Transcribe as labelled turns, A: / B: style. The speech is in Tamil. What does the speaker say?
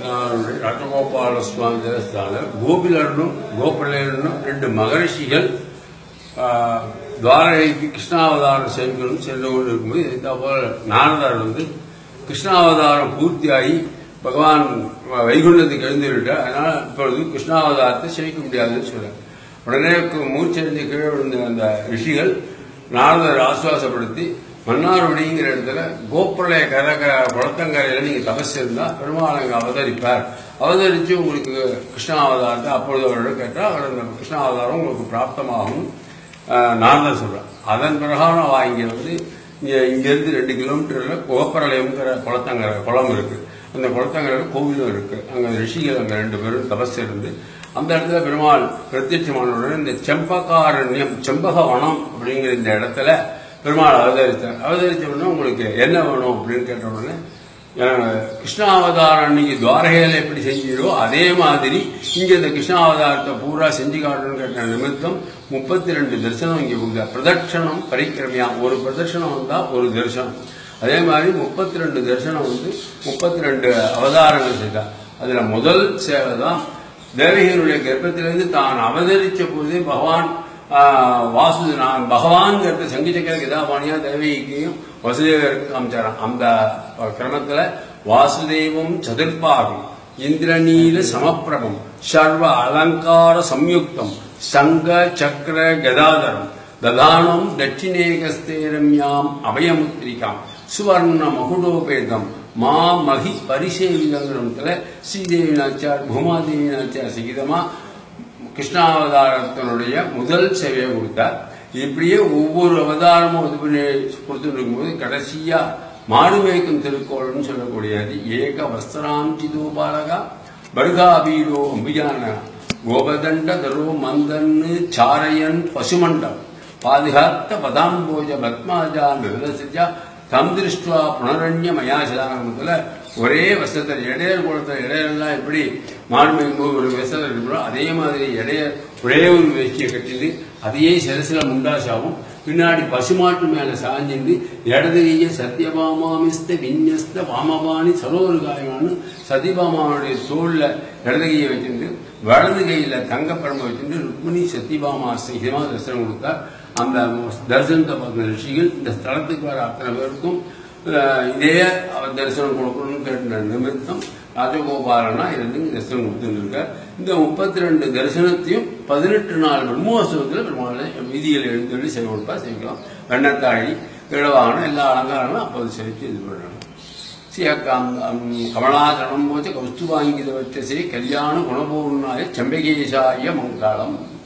A: நானுடைய ராஜகோபால சுவாமி தேவஸ்தான கோபிலனும் கோபலனும் ரெண்டு மகரிஷிகள் ஆ, துவாரகைக்கு கிருஷ்ணாவதாரம் செய்யணும் சென்று கொண்டு இருக்கும்போது இந்த போல நாரதர் வந்து கிருஷ்ணாவதாரம் பூர்த்தியாகி பகவான் வைகுண்டத்துக்கு எழுந்துவிட்டார் அதனால இப்பொழுது கிருஷ்ணாவதாரத்தை செய்ய முடியாதுன்னு சொல்றார் உடனே மூச்சறிஞ்சு கீழே விழுந்த அந்த ரிஷிகள் நாரதர் ஆசுவாசப்படுத்தி மன்னார்வடிங்கிற இடத்துல கோப்புரளைய கரகர குளத்தங்கரையில நீங்க தபஸ் இருந்தா பெருமாள் அங்க அவதரிப்பார் அவதரிச்சு உங்களுக்கு கிருஷ்ணாவதாரத்தை அப்பொழுது அவரிடம் கேட்டா அவர் அந்த கிருஷ்ணாவதாரம் உங்களுக்கு பிராப்தமாகும் ஆஹ், நாரதர் சொல்றார் அதன் பிரகாரம் அவ இங்க வந்து இங்க இங்க இருந்து ரெண்டு கிலோமீட்டர்ல கோப்பரலயம்ங்கிற குளத்தங்கரை குளம் இருக்கு அந்த குளத்தங்கரையில கோவிலும் இருக்கு அங்க ரிஷிகள் அங்க ரெண்டு பேரும் தபஸ் இருந்து அந்த இடத்துல பெருமாள் பிரத்யட்சமானவுடன் இந்த செம்பகாரண்யம் செம்பக வனம் அப்படிங்கிற இந்த இடத்துல பெருமாள் அவதரித்தார் அவதரித்த உடனே உங்களுக்கு என்ன வேணும் அப்படின்னு கேட்ட உடனே அஹ், கிருஷ்ணாவதாரம் அன்னைக்கு துவாரகையில எப்படி செஞ்சீரோ அதே மாதிரி இங்க இந்த கிருஷ்ணாவதாரத்தை பூரா செஞ்சு காட்டணும்னு கேட்ட நிமித்தம் முப்பத்தி ரெண்டு தரிசனம் இங்க உங்க பிரதட்சணம் பரிக்கிரமியா ஒரு பிரதட்சணம் வந்தா ஒரு தரிசனம் அதே மாதிரி முப்பத்தி ரெண்டு தரிசனம் வந்து முப்பத்தி ரெண்டு அவதாரங்கள் செய்தார் அதுல முதல் சேவை தான் தேவகியனுடைய கர்ப்பத்திலிருந்து தான் அவதரிச்ச போதே பகவான் ஆஹ், வாசு நான் பகவான் சங்கி சக்கர கிதாபாணியா தேவகிக்கையும் வசுதேவருக்கு காமிச்சாராம் அந்த கிரமத்துல வாசுதேவம் சதுர்பாகம் இந்திரநீல சமப்பிரபம் சர்வ அலங்கார சம்யுக்தம் சங்க சக்கர கதாதரம் ததானம் தட்சிணேகஸ்தேரம்யாம் அபயமுத்திரிகாம் சுவர்ண மகுடோபேதம் மா மகி பரிசேவிதங்கிறத்துல ஸ்ரீதேவி நாச்சியார் பூமாதேவி நாச்சியார் சகிதமா கிருஷ்ணாவதாரத்தினுடைய முதல் சேவையை கொடுத்தார் இப்படியே ஒவ்வொரு அவதாரமும் இது பண்ணி கொடுத்துட்டு இருக்கும்போது கடைசியா மாடு மேய்க்கும் திருக்கோள்னு சொல்லக்கூடியது ஏக வஸ்திராஞ்சிதோ பாலகா பர்காபீரோ அம்பிஜான கோபதண்ட தரோ மந்தன்னு சாரையன் பசுமண்டம் பாதுகாத்த பதாம்போஜ பத்மாஜா விவசிச்சா தம் திருஷ்டுவா புனரண்ய மயாசதானத்துல ஒரே வசத்தில் இடையர் குளத்தில் இடையரெல்லாம் எப்படி மாடு மேய்க்கும்போது ஒரு வசத்தில் இருக்கிறோ அதே மாதிரி இடையர் ஒரே ஒரு வேஷ்டியை கட்டிட்டு அதையே சிரசில முண்டாசாவும் பின்னாடி பசுமாட்டு மேல சாஞ்சிண்டு இடது கைய சத்யபாமாமிஸ்த விந்யஸ்த வாமபாணி சரோரு காயமானு சத்யபாமாவுடைய தோல்ல இடது கையை வச்சுட்டு வலது கையில தங்கப்பரம்பை வச்சுட்டு ருக்மிணி சத்யபாமா சகிதமா தரிசனம் கொடுத்தார் அந்த தரிசனத்தை பார்த்த ரிஷிகள் இந்த ஸ்தலத்துக்கு வர அத்தனை பேருக்கும் அஹ், இதே அவர் தரிசனம் கொடுக்கணும்னு கேட்ட நிமித்தம் ராஜகோபாலனா இருந்து இங்க தரிசனம் கொடுத்துருக்கார் இந்த முப்பத்தி ரெண்டு தரிசனத்தையும் பதினெட்டு நாள் பிரம்மோத்சவத்தில் பெருமாளை வீதியில் எழுந்தொழி செய்ய கொடுப்பா செய்யலாம் வெண்ணத்தாழி கிழவாகனம் எல்லா அலங்காரங்களும் அப்போது செலுத்தி இது பண்ணுறாங்க சியக்காம் கமலாதனம் போச்ச கௌஸ்துவாங்கித வச்சசே கல்யாண குணபூர்ணாய செம்பகேசாய மங்களம்